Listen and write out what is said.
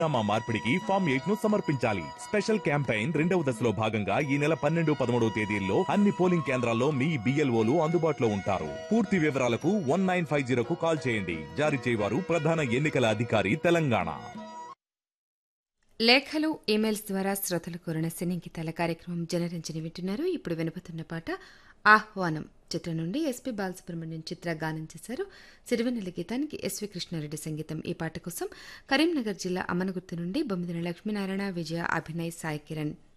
నామా మార్పిడికి form eight ను సమర్పించాలి స్పెషల్ క్యాంపెయిన్ రెండవ దశలో భాగంగా ఈ నెల పన్నెండు పదమూడవ తేదీల్లో అన్ని పోలింగ్ కేంద్రాల్లో మీ బిఎల్ఓలు అందుబాటులో ఉంటారు పూర్తి వివరాలకు వన్ నైన్ ఫైవ్ జీరోకు కాల్ చేయండి జారీ చేయవారు ప్రధాన ఎన్నికల అధికారి తెలంగాణ లేఖలు ఈమెయిల్స్ ద్వారా శ్రోతలు కోరిన సినీ గీతాల కార్యక్రమం జనరంజని వింటున్నారు ఇప్పుడు వినబోతున్న పాట ఆహ్వానం చిత్రం నుండి ఎస్పి బాలసుబ్రహ్మణ్యం చిత్ర గానం చేశారు సిరివెన్నెల గీతానికి ఎస్వి కృష్ణారెడ్డి సంగీతం ఈ పాట కోసం కరీంనగర్ జిల్లా అమ్మనగుర్తు నుండి బొమ్మిదిన లక్ష్మీనారాయణ విజయ అభినయ్ సాయి కిరణ్